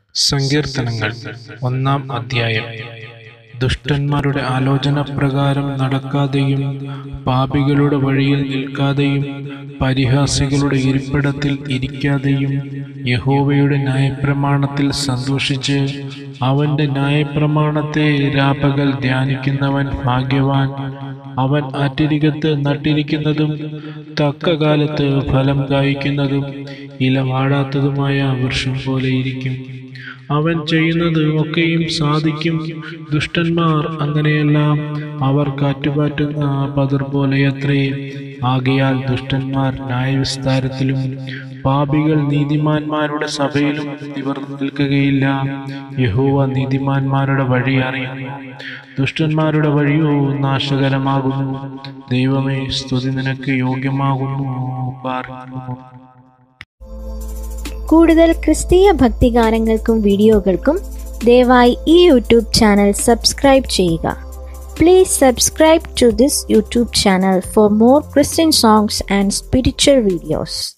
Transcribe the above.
സങ്കീർത്തനങ്ങൾ ഒന്നാം അധ്യായം ദുഷ്ടന്മാരുടെ ആലോചനപ്രകാരം നടക്കാതെയും പാപികളുടെ വഴിയിൽ നിൽക്കാതെയും പരിഹാസികളുടെ ഇരിപ്പിടത്തിൽ ഇരിക്കാതെയും യഹോവയുടെ ന്യായപ്രമാണത്തിൽ സന്തോഷിച്ച് അവന്റെ ന്യായപ്രമാണത്തെ രാപകൽ ധ്യാനിക്കുന്നവൻ ഭാഗ്യവാൻ അവൻ ആറ്റിരികത്ത് നട്ടിരിക്കുന്നതും തക്ക കാലത്ത് ഫലം കായ്ക്കുന്നതും ഇല വാടാത്തതുമായ വൃക്ഷം പോലെയിരിക്കും അവൻ ചെയ്യുന്നത് ഒക്കെയും സാധിക്കും ദുഷ്ടന്മാർ അങ്ങനെയല്ല അവർ കാറ്റുപാറ്റുന്ന പതിർ പോലെയത്രേ ആകയാൽ ദുഷ്ടന്മാർ ന്യായവിസ്താരത്തിലും പാപികൾ നീതിമാന്മാരുടെ സഭയിലും നിവർന്നു നിൽക്കുകയില്ല യഹോവ നീതിമാന്മാരുടെ വഴി അറിയുന്നു ദുഷ്ടന്മാരുടെ വഴിയോ നാശകരമാകുന്നു ദൈവമേ സ്തുതി നിനക്ക് യോഗ്യമാകുന്നു പാർക്കുന്നു കൂടുതൽ ക്രിസ്തീയ ഭക്തിഗാനങ്ങൾക്കും വീഡിയോകൾക്കും ദയവായി ഈ യൂട്യൂബ് ചാനൽ സബ്സ്ക്രൈബ് ചെയ്യുക please subscribe to this YouTube channel for more Christian songs and spiritual videos